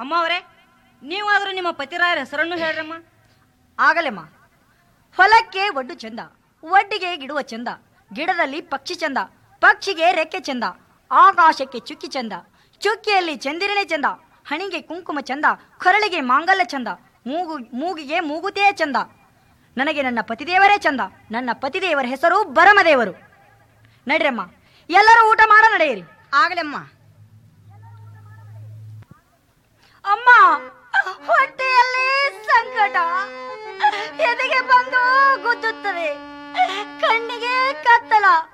ಅಮ್ಮ ಅವರೇ ನೀವಾದ್ರೂ ನಿಮ್ಮ ಪತಿರಾಯರ ಹೆಸರನ್ನು ಹೇಳ್ರಮ್ಮ ಆಗಲೆಮ್ಮ ಹೊಲಕ್ಕೆ ಒಡ್ಡು ಚಂದ ಒಡ್ಡಿಗೆ ಗಿಡುವ ಚಂದ ಗಿಡದಲ್ಲಿ ಪಕ್ಷಿ ಚಂದ ಪಕ್ಷಿಗೆ ರೆಕ್ಕೆ ಚಂದ ಆಕಾಶಕ್ಕೆ ಚುಕ್ಕಿ ಚಂದ ಚುಕ್ಕಿಯಲ್ಲಿ ಚಂದಿರನೇ ಚಂದ ಹಣಿಗೆ ಕುಂಕುಮ ಚಂದ ಕೊರಳಿಗೆ ಮಾಂಗಲ್ಯ ಚಂದ ಮೂಗು ಮೂಗಿಗೆ ಮೂಗುತಿಯೇ ಚಂದ ನನಗೆ ನನ್ನ ಪತಿದೇವರೇ ಚಂದ ನನ್ನ ಪತಿದೇವರ ಹೆಸರು ಬರಮದೇವರು ನಡ್ರಮ್ಮ ಎಲ್ಲರೂ ಊಟ ಮಾಡ ನಡೆಯಿರಿ ಆಗಲಮ್ಮ ಅಮ್ಮ ಹೊಟ್ಟೆಯಲ್ಲಿ ಸಂಕಟ ಎದೆಗೆ ಬಂದು ಗುದ್ದುತ್ತದೆ ಕಣ್ಣಿಗೆ ಕತ್ತಲ